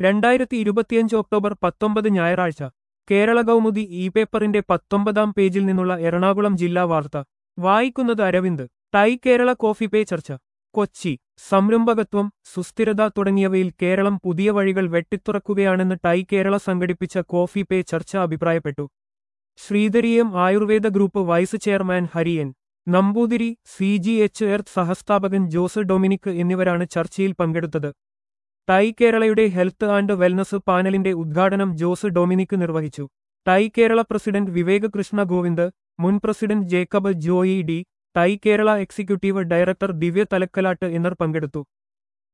രണ്ടായിരത്തി ഇരുപത്തിയഞ്ച് ഒക്ടോബർ പത്തൊമ്പത് ഞായറാഴ്ച കേരള കൗമുദി ഇ പേപ്പറിന്റെ പത്തൊമ്പതാം പേജിൽ നിന്നുള്ള എറണാകുളം ജില്ലാ വാർത്ത വായിക്കുന്നത് അരവിന്ദ് ടൈ കേരള കോഫി പേ ചർച്ച കൊച്ചി സംരംഭകത്വം സുസ്ഥിരത തുടങ്ങിയവയിൽ കേരളം പുതിയ വഴികൾ വെട്ടിത്തുറക്കുകയാണെന്ന് ടൈ കേരള സംഘടിപ്പിച്ച കോഫി പേ ചർച്ച അഭിപ്രായപ്പെട്ടു Sreedhareeyam Ayurveda group vice chairman Hariyan Namboothiri C G H earth സഹസ്ഥാപകൻ ജോസ് ഡൊമിനിക് എന്നിവരാണ് ചർച്ചയിൽ പങ്കെടുത്തത് ടൈ കേരളയുടെ ഹെൽത്ത് ആൻഡ് വെൽനസ് പാനലിന്റെ ഉദ്ഘാടനം ജോസ് ഡൊമിനിക് നിർവഹിച്ചു ടൈ കേരള പ്രസിഡന്റ് വിവേക് കൃഷ്ണ ഗോവിന്ദ് മുൻ president Jacob Joy D TiE Kerala executive director Divya Thalakkalattu എന്നിവർ പങ്കെടുത്തു